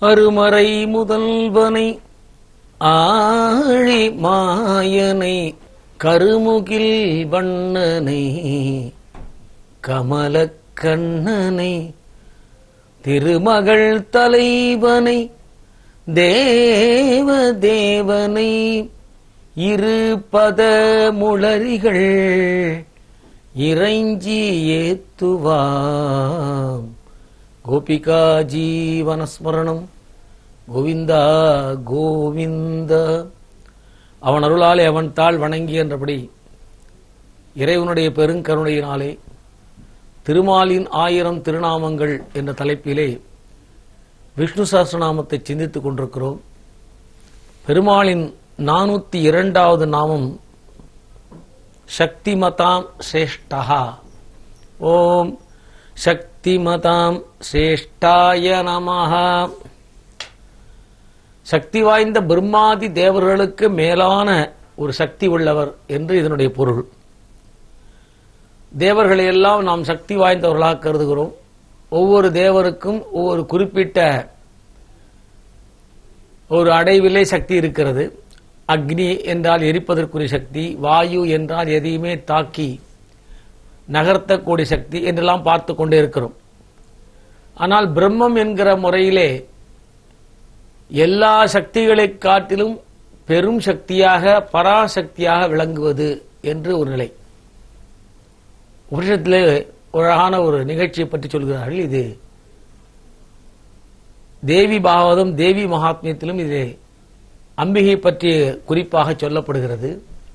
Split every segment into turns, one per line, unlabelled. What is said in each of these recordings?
அருமறை முதல்வனை ஆழி மாயனை கருமுகில் வண்ணனை கமலக் கண்ணனை திருமகள் தலைவனை தேவ தேவனை இரு பத முளரிகள் இறைஞ்சி ஏத்துவாம் கோபிகா ஜீவனஸ்மரணம் கோவிந்தா கோவிந்த அவன் அருளாலே அவன் தாள் வணங்கி என்றபடி இறைவனுடைய பெருங்கருணையினாலே திருமாலின் ஆயிரம் திருநாமங்கள் என்ற தலைப்பிலே விஷ்ணு சஹஸ்ரநாமத்தை சிந்தித்துக் கொண்டிருக்கிறோம் பெருமாளின் நானூத்தி இரண்டாவது நாமம் சக்திமதாம் சிரேஷ்டா ஓம் சக்திமதாம் சிரேஷ்டாய நமஹா சக்தி வாய்ந்த பிரம்மாதி தேவர்களுக்கு மேலான ஒரு சக்தி உள்ளவர் என்று இதனுடைய பொருள் தேவர்களை எல்லாம் நாம் சக்தி வாய்ந்தவர்களாக கருதுகிறோம் ஒவ்வொரு தேவருக்கும் ஒவ்வொரு குறிப்பிட்ட ஒரு அடைவிலே சக்தி இருக்கிறது அக்னி என்றால் எரிப்பதற்குரிய சக்தி வாயு என்றால் எதையுமே தாக்கி நகர்த்தக்கூடிய சக்தி என்றெல்லாம் பார்த்து கொண்டே இருக்கிறோம் ஆனால் பிரம்மம் என்கிற முறையிலே எல்லா சக்திகளை காட்டிலும் பெரும் சக்தியாக பராசக்தியாக விளங்குவது என்று ஒரு நிலை உபனிஷத்திலே ஒரு அழகான ஒரு நிகழ்ச்சியை பற்றி சொல்கிறார்கள் இது தேவி பாகவதம் தேவி மகாத்மியத்திலும் இது அம்பிகை பற்றி குறிப்பாக சொல்லப்படுகிறது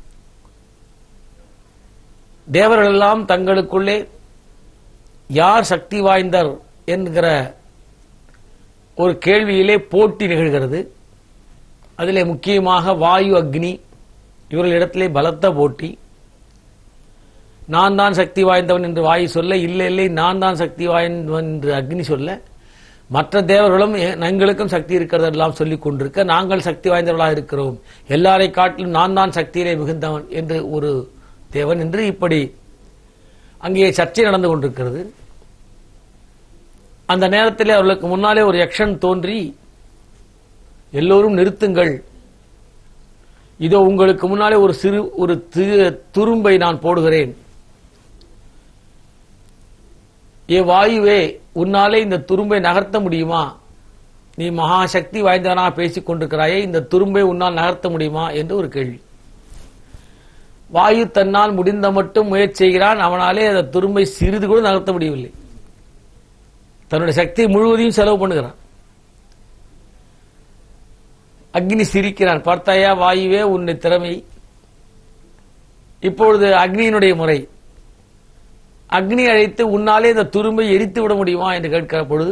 தேவர்கள் எல்லாம் தங்களுக்குள்ளே யார் சக்தி வாய்ந்தர் என்கிற ஒரு கேள்வியிலே போட்டி நிகழ்கிறது அதிலே முக்கியமாக வாயு அக்னி இவர்களிடத்திலே பலத்த போட்டி நான் தான் சக்தி வாய்ந்தவன் என்று வாயு சொல்ல இல்லை இல்லை நான் தான் சக்தி வாய்ந்தவன் என்று அக்னி சொல்ல மற்ற தேவர்களும் எ- எங்களுக்கும் சக்தி இருக்கிறது எல்லாம் சொல்லிக் கொண்டிருக்க நாங்கள் சக்தி வாய்ந்தவர்களாக இருக்கிறோம் எல்லாரை காட்டிலும் நான் தான் சக்தியிலே மிகுந்தவன் என்று ஒரு தேவன் என்று இப்படி அங்கே சர்ச்சை நடந்து கொண்டிருக்கிறது அந்த நேரத்திலே அவர்களுக்கு முன்னாலே ஒரு யக்ஷன் தோன்றி எல்லோரும் நிறுத்துங்கள் இதோ உங்களுக்கு முன்னாலே ஒரு சிறு ஒரு தி- துரும்பை நான் போடுகிறேன் ஏ வாயுவே உன்னாலே இந்த துரும்பை நகர்த்த முடியுமா நீ மகா சக்தி வாய்ந்தவனாக பேசிக் கொண்டிருக்கிறாயே இந்த துரும்பை உன்னால் நகர்த்த முடியுமா என்று ஒரு கேள்வி வாயு தன்னால் முடிந்த மட்டும் முயற்சி செய்கிறான் அவனாலே அந்த துரும்பை சிறிது கூட நகர்த்த முடியவில்லை தன்னுடைய சக்தி முழுவதையும் செலவு பண்ணுகிறான் அக்னி சிரிக்கிறான் பார்த்தாயா வாயுவே உன்னை திறமை இப்பொழுது அக்னியினுடைய முறை அக்னி அழைத்து உன்னாலே இந்த துரும்பை எரித்து விட முடியுமா என்று கேட்கிற பொழுது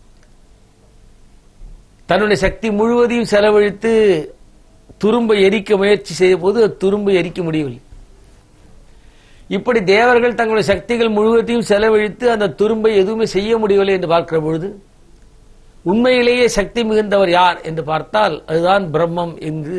தன்னுடைய சக்தி முழுவதையும் செலவழித்து துரும்பை எரிக்க முயற்சி செய்த போது துரும்பை எரிக்க முடியவில்லை இப்படி தேவர்கள் தங்களுடைய சக்திகள் முழுவதையும் செலவழித்து அந்த துரும்பை எதுவுமே செய்ய முடியவில்லை என்று பார்க்கிற பொழுது உண்மையிலேயே சக்தி மிகுந்தவர் யார் என்று பார்த்தால் அதுதான் பிரம்மம் என்று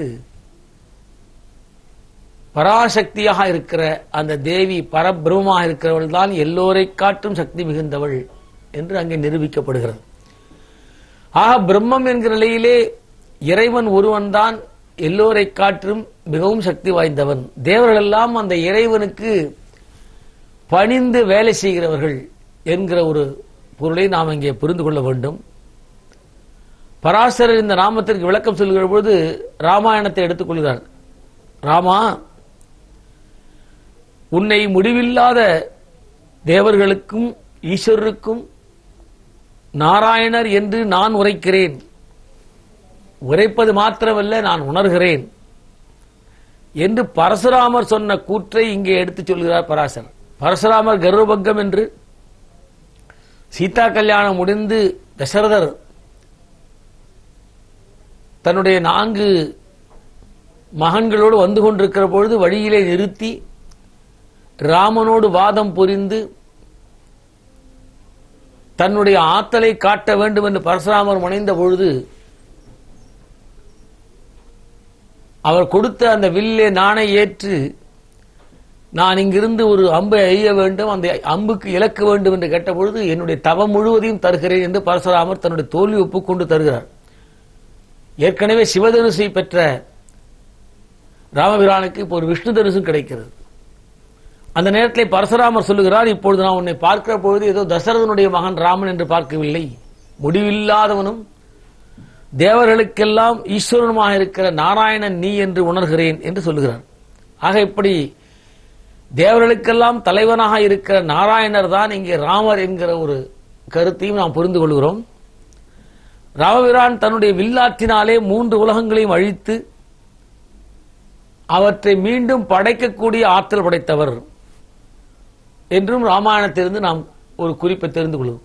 பராசக்தியாக இருக்கிற அந்த தேவி பரபிரமமாக இருக்கிறவள் தான் எல்லோரை காட்டும் சக்தி மிகுந்தவள் என்று அங்கே நிரூபிக்கப்படுகிறது ஆக பிரம்மம் என்கிற நிலையிலே இறைவன் ஒருவன் தான் எல்லோரை காற்றும் மிகவும் சக்தி வாய்ந்தவன் தேவர்கள் எல்லாம் அந்த இறைவனுக்கு பணிந்து வேலை செய்கிறவர்கள் என்கிற ஒரு பொருளை நாம் இங்கே புரிந்து கொள்ள வேண்டும் பராசரர் இந்த நாமத்திற்கு விளக்கம் சொல்கிற பொழுது ராமாயணத்தை எடுத்துக்கொள்கிறார் ராமா உன்னை முடிவில்லாத தேவர்களுக்கும் ஈஸ்வரருக்கும் நாராயணர் என்று நான் உரைக்கிறேன் உரைப்பது மாத்திரமல்ல நான் உணர்கிறேன் என்று பரசுராமர் சொன்ன கூற்றை இங்கே எடுத்துச் சொல்கிறார் பராசர் பரசுராமர் கர்வபங்கம் என்று சீதா கல்யாணம் முடிந்து தசரதர் தன்னுடைய நான்கு மகன்களோடு வந்து கொண்டிருக்கிற பொழுது வழியிலே நிறுத்தி ராமனோடு வாதம் புரிந்து தன்னுடைய ஆத்தலை காட்ட வேண்டும் என்று பரசுராமர் முனைந்த பொழுது அவர் கொடுத்த அந்த வில்லே நாணை ஏற்று நான் இங்கிருந்து ஒரு அம்பை எய்ய வேண்டும் அந்த அம்புக்கு இலக்க வேண்டும் என்று கேட்ட பொழுது என்னுடைய தவம் முழுவதையும் தருகிறேன் என்று பரசுராமர் தன்னுடைய தோல்வி ஒப்புக்கொண்டு தருகிறார் ஏற்கனவே சிவதனுசை பெற்ற ராமபிரானுக்கு இப்போ ஒரு விஷ்ணு தனுசும் கிடைக்கிறது அந்த நேரத்தில் பரசுராமர் சொல்லுகிறார் இப்பொழுது நான் உன்னை பார்க்கிற பொழுது ஏதோ தசரதனுடைய மகன் ராமன் என்று பார்க்கவில்லை முடிவில்லாதவனும் தேவர்களுக்கெல்லாம் ஈஸ்வரனுமாக இருக்கிற நாராயணன் நீ என்று உணர்கிறேன் என்று சொல்லுகிறார் ஆக இப்படி தேவர்களுக்கெல்லாம் தலைவனாக இருக்கிற நாராயணர் தான் இங்கே ராமர் என்கிற ஒரு கருத்தையும் நாம் புரிந்து கொள்கிறோம் ராமபிரான் தன்னுடைய வில்லாற்றினாலே மூன்று உலகங்களையும் அழித்து அவற்றை மீண்டும் படைக்கக்கூடிய ஆற்றல் படைத்தவர் என்றும் ராமாயணத்திலிருந்து நாம் ஒரு குறிப்பை தெரிந்து கொள்வோம்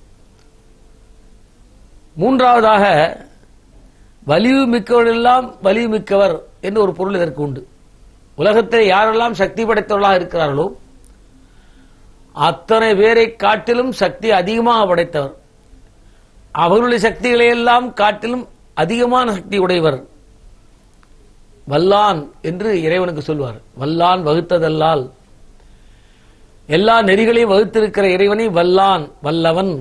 மூன்றாவதாக வலிவு மிக்கவரெல்லாம் வலிவு மிக்கவர் என்று ஒரு பொருள் இதற்கு உண்டு உலகத்தில் யாரெல்லாம் சக்தி படைத்தவர்களாக இருக்கிறார்களோ அத்தனை பேரை காட்டிலும் சக்தி அதிகமாக படைத்தவர் அவர்களுடைய சக்திகளை எல்லாம் காட்டிலும் அதிகமான சக்தி உடையவர் வல்லான் என்று இறைவனுக்கு சொல்வார் வல்லான் வகுத்ததல்லால் எல்லா நெறிகளையும் வகுத்திருக்கிற இறைவனை வல்லான் வல்லவன்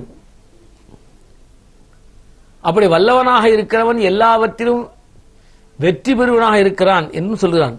அப்படி வல்லவனாக இருக்கிறவன் எல்லாவற்றிலும் வெற்றி பெறுவனாக இருக்கிறான் என்றும் சொல்கிறான்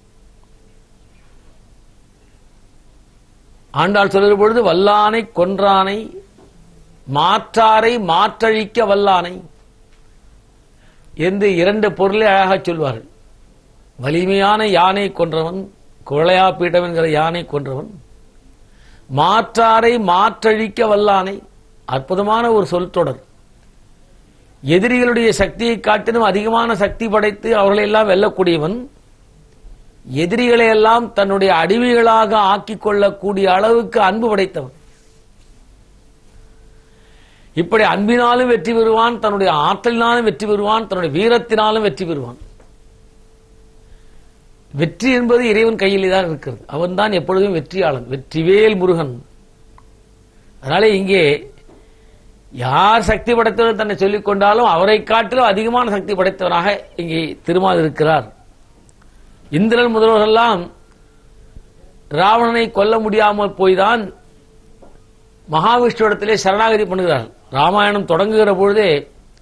ஆண்டாள் சொல்கிற பொழுது வல்லானை கொன்றானை மாற்றாரை மாற்றழிக்க வல்லானை என்று இரண்டு பொருளை அழகாக சொல்வார்கள் வலிமையான யானை கொன்றவன் குழையா பீட்டம் என்கிற யானை கொன்றவன் மாற்றாரை மாற்றழிக்க வல்லானை அற்புதமான ஒரு சொல் தொடர் எதிரிகளுடைய சக்தியை காட்டிலும் அதிகமான சக்தி படைத்து அவர்களை எல்லாம் வெல்லக்கூடியவன் எதிரிகளை எல்லாம் தன்னுடைய அடிமைகளாக ஆக்கிக் கொள்ளக்கூடிய அளவுக்கு அன்பு படைத்தவன் இப்படி அன்பினாலும் வெற்றி பெறுவான் தன்னுடைய ஆற்றலினாலும் வெற்றி பெறுவான் தன்னுடைய வீரத்தினாலும் வெற்றி பெறுவான் வெற்றி என்பது இறைவன் கையிலே தான் இருக்கிறது அவன் தான் எப்பொழுதும் வெற்றியாளன் வெற்றிவேல் முருகன் அதனாலே இங்கே யார் சக்தி படைத்தவர் தன்னை சொல்லிக் கொண்டாலும் அவரை காட்டிலும் அதிகமான சக்தி படைத்தவராக இங்கே திருமால் இருக்கிறார் இந்திரன் முதல்வரெல்லாம் ராவணனை கொல்ல முடியாமல் போய்தான் மகாவிஷ்ணுவிடத்திலே சரணாகதி பண்ணுகிறார் ராமாயணம் தொடங்குகிற பொழுதே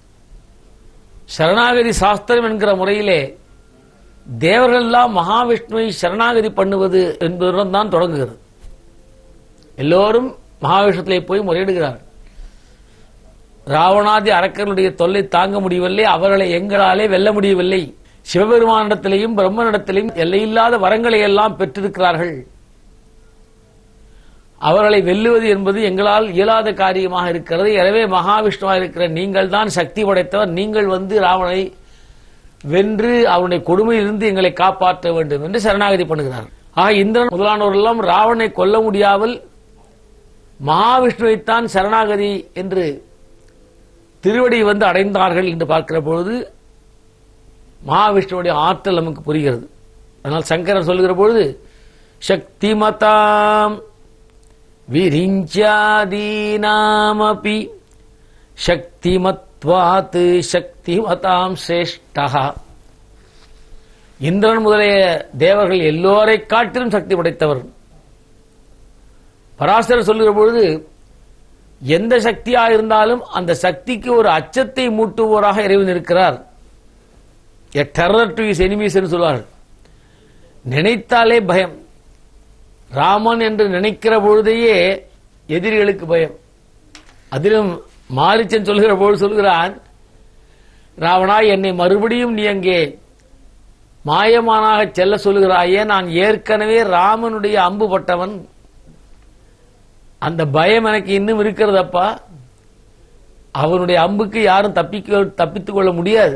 சரணாகதி சாஸ்திரம் என்கிற முறையிலே தேவர்கள் எல்லாம் மகாவிஷ்ணுவை சரணாகதி பண்ணுவது என்பதுடன் தான் தொடங்குகிறது எல்லோரும் மகாவிஷ்ணத்திலே போய் முறையிடுகிறார் ராவணாதி அரக்கர்களுடைய தொல்லை தாங்க முடியவில்லை அவர்களை எங்களாலே வெல்ல முடியவில்லை சிவபெருமானிடத்திலேயும் பிரம்மனிடத்திலேயும் எல்லையில்லாத வரங்களை எல்லாம் பெற்றிருக்கிறார்கள் அவர்களை வெல்லுவது என்பது எங்களால் இயலாத காரியமாக இருக்கிறது எனவே மகாவிஷ்ணுவாக இருக்கிற நீங்கள் தான் சக்தி படைத்தவர் நீங்கள் வந்து ராவணனை வென்று அவனுடைய கொடுமையிலிருந்து எங்களை காப்பாற்ற வேண்டும் என்று சரணாகதி பண்ணுகிறார் ஆக இந்திரன் முதலானவரெல்லாம் ராவணனை கொல்ல முடியாமல் மகாவிஷ்ணுவைத்தான் சரணாகதி என்று திருவடி வந்து அடைந்தார்கள் என்று பார்க்கிற பொழுது மகாவிஷ்ணுவுடைய ஆற்றல் நமக்கு புரிகிறது அதனால் சங்கரர் சொல்லுகிற பொழுது சக்திமதாம் விரிஞ்சாதீனாமபி சக்திமத்வாத் சக்திமதாம் சிரேஷ்டா இந்திரன் முதலிய தேவர்கள் எல்லோரை காட்டிலும் சக்தி படைத்தவர் பராசரர் சொல்லுகிற பொழுது எந்த சக்தியா இருந்தாலும் அந்த சக்திக்கு ஒரு அச்சத்தை மூட்டுவோராக இறைவன் இருக்கிறார் a terror to his enemies என்று சொல்வார்கள் நினைத்தாலே பயம் ராமன் என்று நினைக்கிற பொழுதையே எதிரிகளுக்கு பயம் அதிலும் மாரிச்சன் சொல்கிற பொழுது சொல்கிறான் ராவணா என்னை மறுபடியும் நீ அங்கே மாயமானாக செல்ல சொல்லுகிறாயே நான் ஏற்கனவே ராமனுடைய அம்பு பட்டவன் அந்த பயம் எனக்கு இன்னும் இருக்கிறதப்பா அவனுடைய அம்புக்கு யாரும் தப்பிக்க தப்பித்துக் கொள்ள முடியாது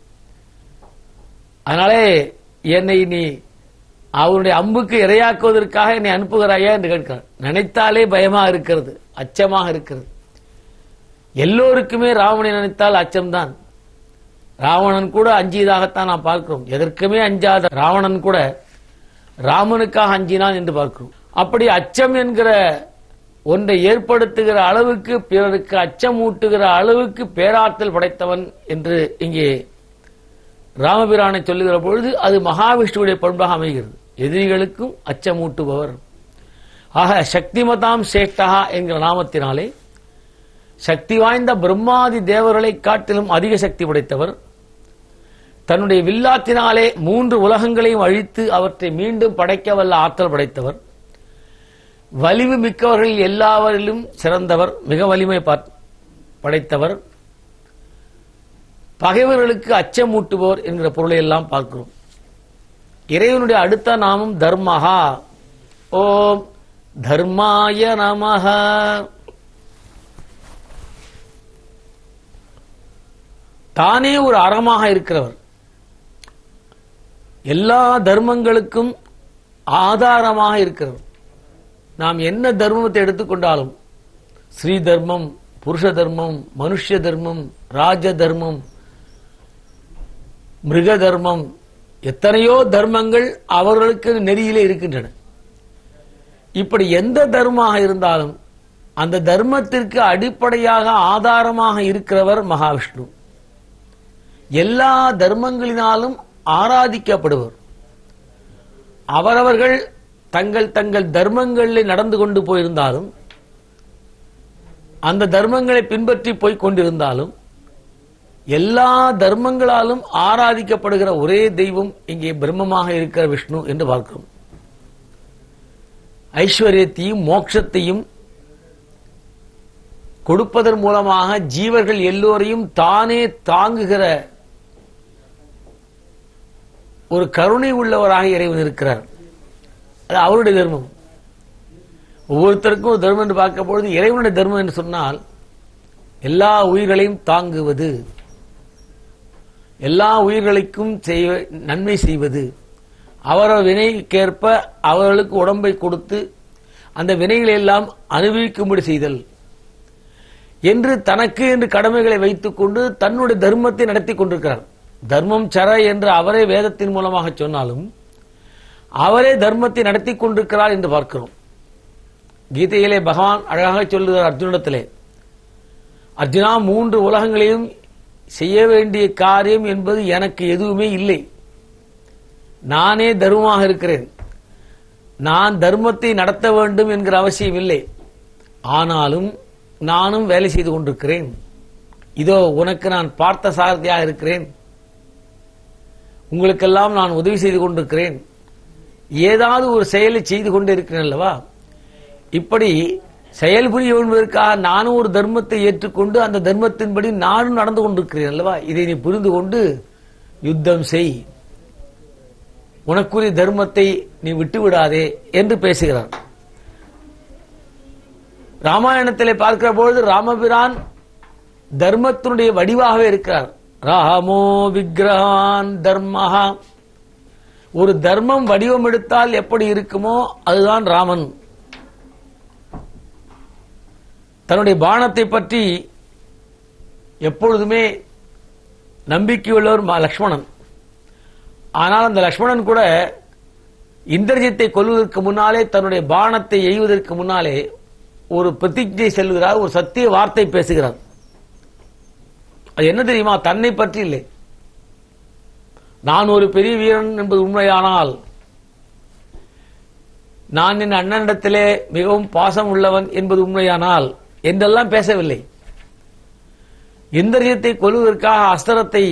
அதனாலே என்னை நீ அவனுடைய அம்புக்கு இரையாக்குவதற்காக என்னை அனுப்புகிறாயா என்று கேட்கிறார் நினைத்தாலே பயமா இருக்கிறது அச்சமாக இருக்கிறது எல்லோருக்குமே ராவணனை நினைத்தால் அச்சம்தான் ராவணன் கூட அஞ்சியதாகத்தான் நாம் பார்க்கிறோம் எதற்குமே அஞ்சாத ராவணன் கூட ராமனுக்காக அஞ்சினான் என்று பார்க்கிறோம் அப்படி அச்சம் என்கிற ஒன்றை ஏற்படுத்துகிற அளவுக்கு பிறருக்கு அச்சமூட்டுகிற அளவுக்கு பேராற்றல் படைத்தவன் என்று இங்கே ராமபிரானை சொல்லுகிற பொழுது அது மகாவிஷ்ணுவுடைய பண்பாக அமைகிறது எதிரிகளுக்கும் அச்சமூட்டுபவர் ஆக சக்திமதாம் சேஷ்டகா என்கிற நாமத்தினாலே சக்தி வாய்ந்த பிரம்மாதி தேவர்களை காட்டிலும் அதிக சக்தி படைத்தவர் தன்னுடைய வில்லாத்தினாலே மூன்று உலகங்களையும் அழித்து அவற்றை மீண்டும் படைக்க வல்ல ஆற்றல் படைத்தவர் வலிமை மிக்கவர்கள் எல்லாவரிலும் சிறந்தவர் மிக வலிமை பா- படைத்தவர் பகைவர்களுக்கு அச்சமூட்டுபவர் என்கிற பொருளை எல்லாம் பார்க்கிறோம் இறைவனுடைய அடுத்த நாமம் தர்மஹா ஓம் தர்மாய நமஹ தானே ஒரு அறமாக இருக்கிறவர் எல்லா தர்மங்களுக்கும் ஆதாரமாக இருக்கிறவர் நாம் என்ன தர்மத்தை எடுத்துக்கொண்டாலும் ஸ்ரீ தர்மம் புருஷ தர்மம் மனுஷ தர்மம் ராஜ தர்மம் மிருக தர்மம் எத்தனையோ தர்மங்கள் அவர்களுக்கு நெறியிலே இருக்கின்றன இப்படி எந்த தர்மமாக இருந்தாலும் அந்த தர்மத்திற்கு அடிப்படையாக ஆதாரமாக இருக்கிறவர் மகாவிஷ்ணு எல்லா தர்மங்களினாலும் ஆராதிக்கப்படுவர் அவரவர்கள் தங்கள் தங்கள் தர்மங்களில் நடந்து கொண்டு போயிருந்தாலும் அந்த தர்மங்களை பின்பற்றி போய்க் கொண்டிருந்தாலும் எல்லா தர்மங்களாலும் ஆராதிக்கப்படுகிற ஒரே தெய்வம் இங்கே பிரம்மமாக இருக்கிற விஷ்ணு என்று பார்க்கிறோம் ஐஸ்வர்யத்தையும் மோட்சத்தையும் கொடுப்பதன் மூலமாக ஜீவர்கள் எல்லோரையும் தானே தாங்குகிற ஒரு கருணை உள்ளவராக இறைவன் இருக்கிறார் அது அவருடைய தர்மம் ஒவ்வொருத்தருக்கும் ஒரு தர்மம் என்று பார்க்க பொழுது இறைவனுடைய தர்மம் என்று சொன்னால் எல்லா உயிர்களையும் தாங்குவது எல்லா உயிர்களுக்கும் செய்வ நன்மை செய்வது அவரவர் வினைக்கேற்ப அவர்களுக்கு உடம்பை கொடுத்து அந்த வினைகளை எல்லாம் அனுபவிக்கும்படி செய்தல் என்று தனக்கு என்று கடமைகளை வைத்துக் கொண்டு தன்னுடைய தர்மத்தை நடத்தி கொண்டிருக்கிறார் தர்மம் சர என்று அவரே வேதத்தின் மூலமாக சொன்னாலும் அவரே தர்மத்தை நடத்தி கொண்டிருக்கிறார் என்று பார்க்கிறோம் கீதையிலே பகவான் அழகாக சொல்லுகிறார் அர்ஜுனிடத்திலே அர்ஜுனா மூன்று உலகங்களையும் செய்ய வேண்டிய காரியம் என்பது எனக்கு எதுவுமே இல்லை நானே தர்மமாக இருக்கிறேன் நான் தர்மத்தை நடத்த வேண்டும் என்கிற அவசியம் இல்லை ஆனாலும் நானும் வேலை செய்து கொண்டிருக்கிறேன் இதோ உனக்கு நான் பார்த்த சாரதியாக இருக்கிறேன் உங்களுக்கெல்லாம் நான் உதவி செய்து கொண்டிருக்கிறேன் ஏதாவது ஒரு செயலை செய்து கொண்டு இருக்கிறேன் அல்லவா இப்படி செயல்புரிய என்பதற்காக நானும் ஒரு தர்மத்தை ஏற்றுக்கொண்டு அந்த தர்மத்தின்படி நானும் நடந்து கொண்டிருக்கிறேன் அல்லவா இதை நீ புரிந்து கொண்டு யுத்தம் செய் உனக்குரிய தர்மத்தை நீ விட்டு விடாதே என்று பேசுகிறார் ராமாயணத்திலே பார்க்கிற பொழுது ராமபிரான் தர்மத்தினுடைய வடிவாகவே இருக்கிறார் ராமோ விக்கிரகான் தர்மஹா ஒரு தர்மம் வடிவம் எடுத்தால் எப்படி இருக்குமோ அதுதான் ராமன் தன்னுடைய பானத்தை பற்றி எப்பொழுதுமே நம்பிக்கையுள்ளவர் மா- லக்ஷ்மணன் ஆனால் அந்த லக்ஷ்மணன் கூட இந்திரஜித்தை கொல்வதற்கு முன்னாலே தன்னுடைய பானத்தை எய்வதற்கு முன்னாலே ஒரு பிரதிஜை செல்கிறார் ஒரு சத்திய வார்த்தை பேசுகிறார் அது என்ன தெரியுமா தன்னை பற்றி இல்லை நான் ஒரு பெரிய வீரன் என்பது உண்மையானால் நான் என் அண்ணனிடத்திலே மிகவும் பாசம் உள்ளவன் என்பது உண்மையானால் என்றெல்லாம் பேசவில்லை இந்திரியத்தை கொல்வதற்காக அஸ்திரத்தை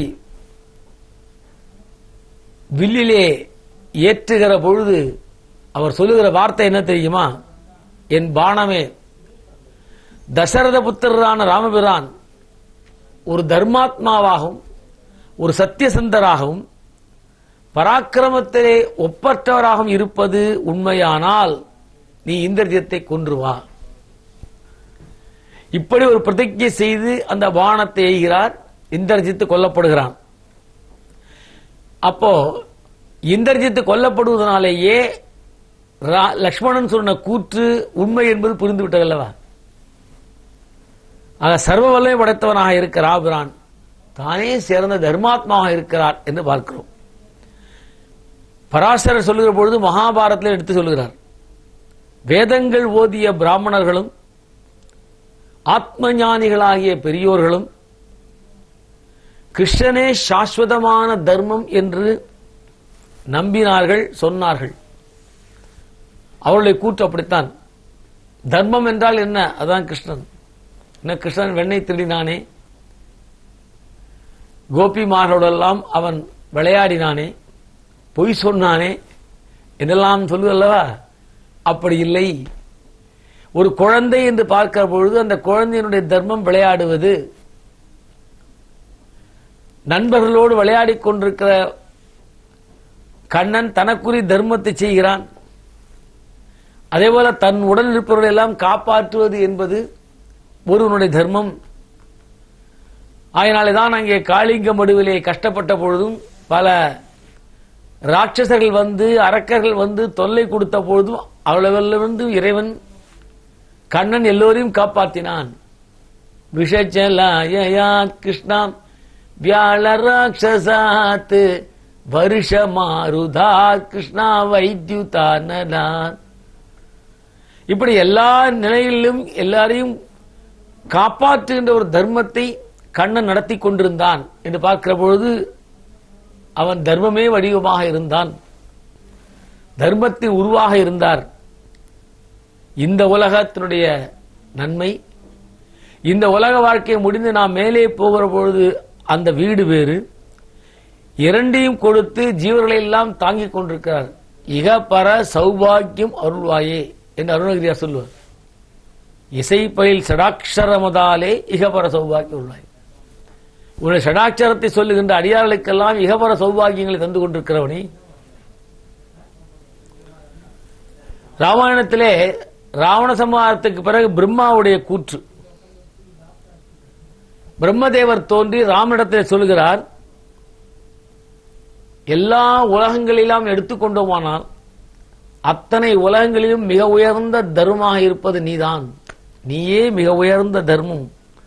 வில்லிலே ஏற்றுகிற பொழுது அவர் சொல்லுகிற வார்த்தை என்ன தெரியுமா என் பானமே தசரத புத்திரரான ராமபிரான் ஒரு தர்மாத்மாவாகவும் ஒரு சத்தியசந்தராகவும் பராக்கிரமத்திலே ஒப்பற்றவராகவும் இருப்பது உண்மையானால் நீ இந்திரஜித்தை கொன்று வா இப்படி ஒரு பிரதிஜை செய்து அந்த பானத்தை எய்கிறார் இந்திரஜித்து கொல்லப்படுகிறான் அப்போ இந்திரஜித்து கொல்லப்படுவதனாலேயே ரா- லக்ஷ்மணன் சொன்ன கூற்று உண்மை என்பது புரிந்து விட்டது அல்லவா ஆக சர்வ வல்லமை படைத்தவனாக இருக்கிற ராபிரான் தானே சேர்ந்த தர்மாத்மாவாக இருக்கிறார் என்று பார்க்கிறோம் பராசரர் சொல்லுகிற பொழுது மகாபாரத்தில் எடுத்து சொல்லுகிறார் வேதங்கள் ஓதிய பிராமணர்களும் ஆத்ம ஞானிகளாகிய பெரியோர்களும் கிருஷ்ணனே சாஸ்வதமான தர்மம் என்று நம்பினார்கள் சொன்னார்கள் அவருடைய கூற்று அப்படித்தான் தர்மம் என்றால் என்ன அதான் கிருஷ்ணன் என்ன கிருஷ்ணன் வெண்ணெய் திருடினானே கோபிமார்களோடெல்லாம் அவன் விளையாடினானே பொய் சொன்னானே என்னெல்லாம் சொல்லுவல்லவா அப்படி இல்லை ஒரு குழந்தை என்று பார்க்கிற பொழுது அந்த குழந்தையினுடைய தர்மம் விளையாடுவது நண்பர்களோடு விளையாடிக் கொண்டிருக்கிற கண்ணன் தனக்குரிய தர்மத்தை செய்கிறான் அதேபோல தன் உடன் இருப்பவர்களை எல்லாம் காப்பாற்றுவது என்பது ஒருவனுடைய தர்மம் அதனாலே தான் அங்கே காளிங்க மடுவிலே கஷ்டப்பட்ட பொழுதும் பல ராட்சசர்கள் வந்து அரக்கர்கள் வந்து தொல்லை கொடுத்த பொழுதும் அவ்வளவிலிருந்து இறைவன் கண்ணன் எல்லோரையும் காப்பாற்றினான் விஷச்சலாயா கிருஷ்ணா வியாழ ராட்சசாத் வருஷ மாருதா கிருஷ்ணா வைத்யுதானனா இப்படி எல்லா நிலையிலும் எல்லாரையும் காப்பாற்றுகின்ற ஒரு தர்மத்தை கண்ணன் நடத்தி கொண்டிருந்தான் என்று பார்க்கிற பொழுது அவன் தர்மமே வடிவமாக இருந்தான் தர்மத்தின் உருவாக இருந்தார் இந்த உலகத்தினுடைய நன்மை இந்த உலக வாழ்க்கையை முடிந்து நாம் மேலே போகிற பொழுது அந்த வீடு வேறு இரண்டையும் கொடுத்து ஜீவர்களை எல்லாம் தாங்கிக் கொண்டிருக்கிறார் இக பர சௌபாக்கியம் அருள்வாயே என்று அருணகிரியார் சொல்லுவார் இசைப்பயில் சடாட்சரமதாலே இகபர சௌபாக்கியம் உள்ளாய் உன்னுடைய ஷடாட்சரத்தை சொல்லுகின்ற அடியார்களுக்கெல்லாம் இகபர சௌபாகியங்களை தந்து கொண்டிருக்கிறவனே ராமாயணத்திலே ராவண சம்ஹாரத்துக்கு பிறகு பிரம்மாவுடைய கூற்று பிரம்மதேவர் தோன்றி ராமனிடத்தில் சொல்கிறார் எல்லா உலகங்களெல்லாம் எடுத்துக்கொண்டோமானால் அத்தனை உலகங்களிலும் மிக உயர்ந்த தர்மமாக இருப்பது நீதான் நீயே மிக உயர்ந்த தர்மம்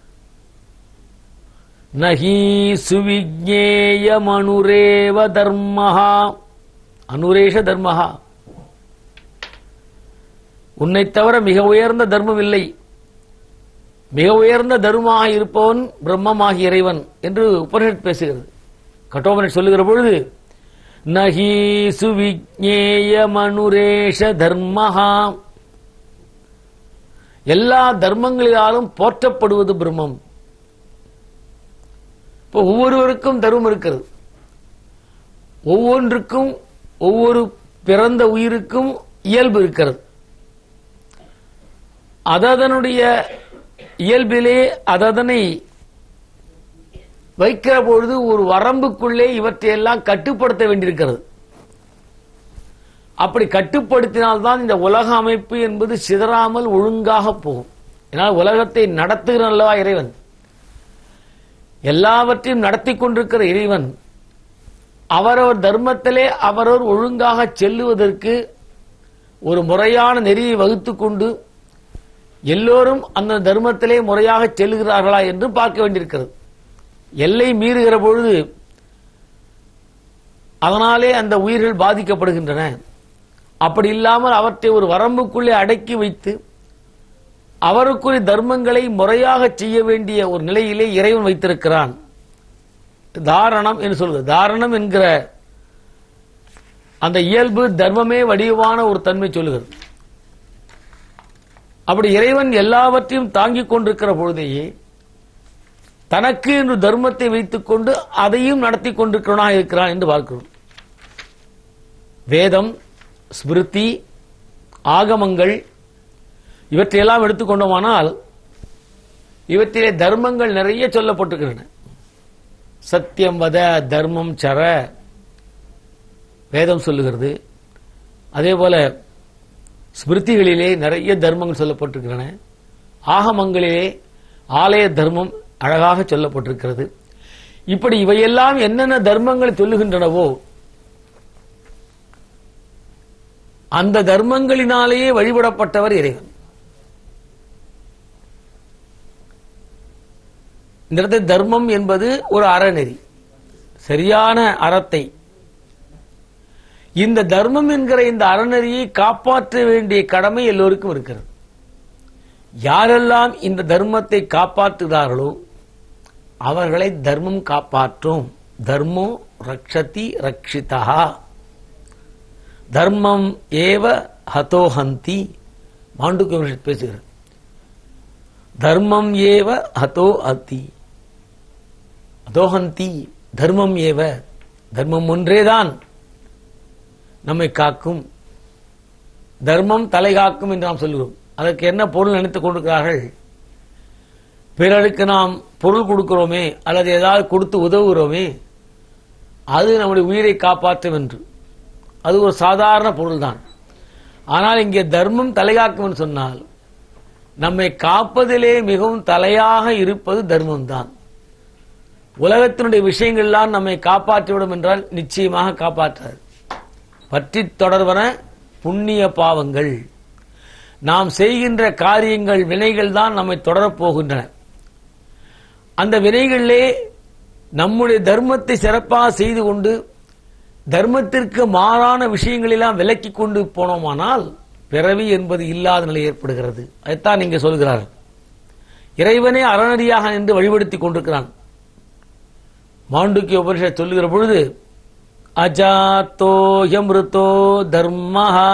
நகி சுவிஜேயமனுரேவ தர்மஹா அனுரேஷ தர்மஹா உன்னை தவிர மிக உயர்ந்த தர்மம் இல்லை மிக உயர்ந்த தர்மமாக இருப்பவன் பிரம்மமாகி இறைவன் என்று உபனிஷத் பேசுகிறது கட்டோபனிஷ் சொல்லுகிற பொழுது நகி சுவிஜேயமனுரேஷ தர்மஹா எல்லா தர்மங்களிலாலும் போற்றப்படுவது பிரம்மம் இப்போ ஒவ்வொருவருக்கும் தர்மம் இருக்கிறது ஒவ்வொன்றுக்கும் ஒவ்வொரு பிறந்த உயிருக்கும் இயல்பு இருக்கிறது அதனுடைய இயல்பிலே அதனை வைக்கிற பொழுது ஒரு வரம்புக்குள்ளே இவற்றையெல்லாம் கட்டுப்படுத்த வேண்டியிருக்கிறது அப்படி கட்டுப்படுத்தினால்தான் இந்த உலக அமைப்பு என்பது சிதறாமல் ஒழுங்காக போகும் ஏன்னால் உலகத்தை நடத்துகிற அல்லவா இறைவன் எல்லாவற்றையும் நடத்தி கொண்டிருக்கிற இறைவன் அவரவர் தர்மத்திலே அவரவர் ஒழுங்காக செல்லுவதற்கு ஒரு முறையான நெறியை வகுத்துக் கொண்டு எல்லோரும் அந்த தர்மத்திலே முறையாக செல்லுகிறார்களா என்று பார்க்க வேண்டியிருக்கிறது எல்லை மீறுகிற பொழுது அதனாலே அந்த உயிர்கள் பாதிக்கப்படுகின்றன அப்படி இல்லாமல் அவற்றை ஒரு வரம்புக்குள்ளே அடக்கி வைத்து அவருக்குரிய தர்மங்களை முறையாக செய்ய வேண்டிய ஒரு நிலையிலே இறைவன் வைத்திருக்கிறான் தாரணம் என்று சொல்வது தாரணம் என்கிற அந்த இயல்பு தர்மமே வடிவான ஒரு தன்மை சொல்லுகிறது அப்படி இறைவன் எல்லாவற்றையும் தாங்கிக் கொண்டிருக்கிற பொழுதேயே தனக்கு என்று தர்மத்தை வைத்துக் கொண்டு அதையும் நடத்தி கொண்டிருக்கிறவனாக இருக்கிறான் என்று பார்க்கிறோம் வேதம் ஸ்மிருதி ஆகமங்கள் இவற்றையெல்லாம் எடுத்துக்கொண்டோமானால் இவற்றிலே தர்மங்கள் நிறைய சொல்லப்பட்டிருக்கின்றன சத்தியம் வத தர்மம் சர வேதம் சொல்லுகிறது அதே போல ஸ்மிருதிகளிலே நிறைய தர்மங்கள் சொல்லப்பட்டிருக்கின்றன ஆகமங்களிலே ஆலய தர்மம் அழகாக சொல்லப்பட்டிருக்கிறது இப்படி இவையெல்லாம் என்னென்ன தர்மங்களை சொல்லுகின்றனவோ அந்த தர்மங்களினாலேயே வழிபடப்பட்டவர் இறைவன் இந்த இடத்துல தர்மம் என்பது ஒரு அறநெறி சரியான அறத்தை இந்த தர்மம் என்கிற இந்த அறநெறியை காப்பாற்ற வேண்டிய கடமை எல்லோருக்கும் இருக்கிறது யாரெல்லாம் இந்த தர்மத்தை காப்பாற்றுகிறார்களோ அவர்களை தர்மம் காப்பாற்றும் தர்மோ ரக்ஷதி ரக்ஷிதா தர்மம் ஏவ ஹதோஹந்தி மாண்டுக்கு உபனிஷத் பேசுகிறது தர்மம் ஏவ ஹதோ அத்தி அதோஹந்தி தர்மம் ஏவ தர்மம் ஒன்றேதான் நம்மை காக்கும் தர்மம் தலை காக்கும் என்று நாம் சொல்கிறோம் அதற்கு என்ன பொருள் நினைத்துக் கொண்டிருக்கிறார்கள் பிறருக்கு நாம் பொருள் கொடுக்கிறோமே அல்லது ஏதாவது கொடுத்து உதவுகிறோமே அது நம்முடைய உயிரை காப்பாற்றும் என்று அது ஒரு சாதாரண பொருள்தான் ஆனால் இங்கே தர்மம் தலைகாக்கும் என்று சொன்னால் நம்மை காப்பதிலே மிகவும் தலையாக இருப்பது தர்மம் தான் உலகத்தினுடைய விஷயங்கள்லாம் நம்மை காப்பாற்றிவிடும் என்றால் நிச்சயமாக காப்பாற்றாது பற்றி தொடர்வன புண்ணிய பாவங்கள் நாம் செய்கின்ற காரியங்கள் வினைகள் தான் நம்மை தொடரப் போகின்றன அந்த வினைகளிலே நம்முடைய தர்மத்தை சிறப்பாக செய்து கொண்டு தர்மத்திற்கு மாறான விஷயங்களெல்லாம் விலக்கி கொண்டு போனோமானால் பிறவி என்பது இல்லாத நிலை ஏற்படுகிறது அதைத்தான் நீங்க சொல்கிறார்கள் இறைவனே அறநடியாக நின்று வழிபடுத்திக் கொண்டிருக்கிறான் மாண்டுக்கிய உபனிஷத் சொல்லுகிற பொழுது அஜாத்தோ யமிருத்தோ தர்மஹா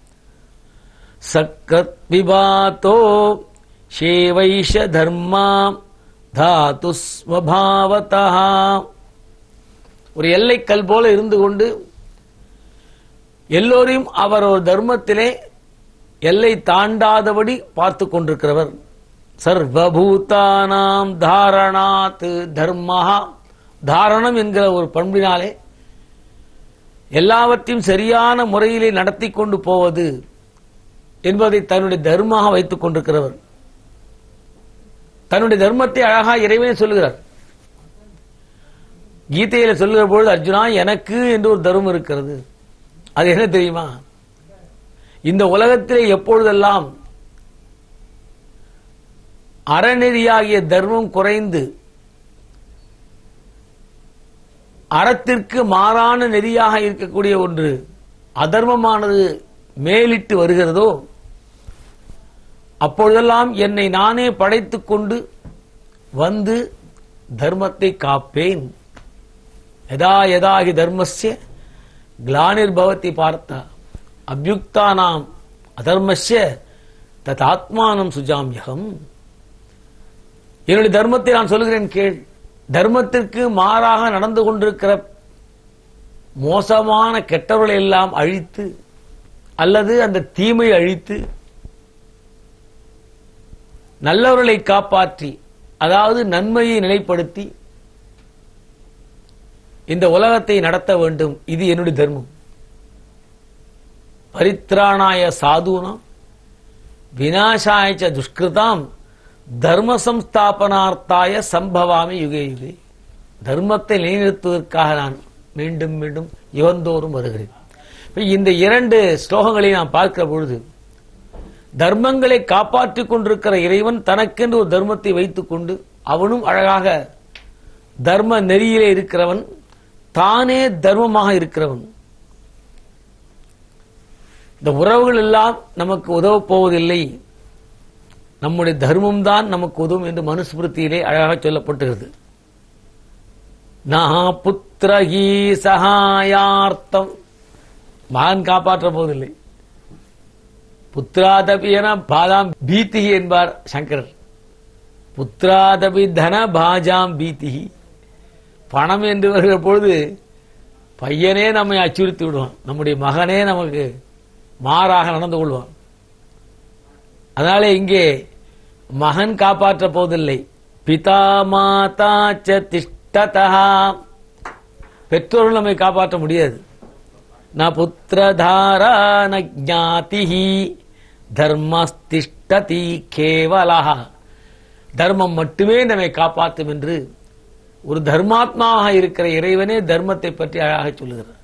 சக்கத் விபாத்தோ ஷேவைஷ தர்மா தாது ஸ்வபாவதா ஒரு எல்லைக்கல் போல இருந்து கொண்டு எல்லோரையும் அவர் ஒரு தர்மத்திலே எல்லை தாண்டாதபடி பார்த்து கொண்டிருக்கிறவர் சர்வபூதானாம் தாரணாத் தர்மஹா தாரணம் என்கிற ஒரு பண்பினாலே எல்லாவற்றையும் சரியான முறையிலே நடத்தி கொண்டு போவது என்பதை தன்னுடைய தர்மமாக வைத்துக் கொண்டிருக்கிறவர் தன்னுடைய தர்மத்தை அழகா இறைவனே சொல்லுகிறார் கீதையில சொல்லுகிற பொழுது அர்ஜுனா எனக்கு என்று ஒரு தர்மம் இருக்கிறது அது என்ன தெரியுமா இந்த உலகத்திலே எப்பொழுதெல்லாம் அறநெறியாகிய தர்மம் குறைந்து அறத்திற்கு மாறான நெறியாக இருக்கக்கூடிய ஒன்று அதர்மமானது மேலிட்டு வருகிறதோ அப்பொழுதெல்லாம் என்னை நானே படைத்துக் கொண்டு வந்து தர்மத்தை காப்பேன் யதா யதாகி தர்மஸ்ய கிளானிர்பவதி பார்த்தா அபியுக்தானாம் அதர்மஸ்ய தத் ஆத்மானம் சுஜாமியகம் என்னுடைய தர்மத்தை நான் சொல்கிறேன் கேள் தர்மத்திற்கு மாறாக நடந்து கொண்டிருக்கிற மோசமான கெட்டவர்களை எல்லாம் அழித்து அல்லது அந்த தீமை அழித்து நல்லவர்களை காப்பாற்றி அதாவது நன்மையை நிலைப்படுத்தி இந்த உலகத்தை நடத்த வேண்டும் இது என்னுடைய தர்மம் பரித்ராணாய சாதுனாம் விநாசாய துஷ்கிருதாம் தர்ம சம்ஸ்தாபனார்த்தாய சம்பவாமி யுகே யுகே தர்மத்தை நிலைநிறுத்துவதற்காக நான் மீண்டும் மீண்டும் யுகந்தோறும் வருகிறேன் இப்ப இந்த இரண்டு ஸ்லோகங்களை நாம் பார்க்கிற பொழுது தர்மங்களை காப்பாற்றிக் கொண்டிருக்கிற இறைவன் தனக்கென்று ஒரு தர்மத்தை வைத்துக் கொண்டு அவனும் அழகாக தர்ம நெறியிலே இருக்கிறவன் தானே தர்மமாக இருக்கிறவன் இந்த உறவுகள் எல்லாம் நமக்கு உதவப் போவதில்லை நம்முடைய தர்மம் தான் நமக்கு உதவும் என்று மனுஸ்மிருதியிலே அழகாக சொல்லப்பட்டுகிறது நா புத்திரகி சகாயார்த்தம் மகன் காப்பாற்ற போவதில்லை புத்திராதபி என பாதாம் பீத்திகி என்பார் சங்கரர் புத்திராதபி தன பாஜாம் பீத்திகி பணம் என்று வருகிற பொழுது பையனே நம்மை அச்சுறுத்தி விடுவான் நம்முடைய மகனே நமக்கு மாறாக நடந்து கொள்வான் அதனாலே இங்கே மகன் காப்பாற்ற போவதில்லை பிதா மாதா ச திஷ்டதா பெற்றோர்கள் நம்மை காப்பாற்ற முடியாது ந புத்திரதாரா ந ஜாதிஹி தர்மஸ்திஷ்டதி கேவலா தர்மம் மட்டுமே நம்மை காப்பாற்றும் என்று ஒரு தர்மாத்மாவாக இருக்கிற இறைவனே தர்மத்தை பற்றி அழகாக சொல்லுகிறார்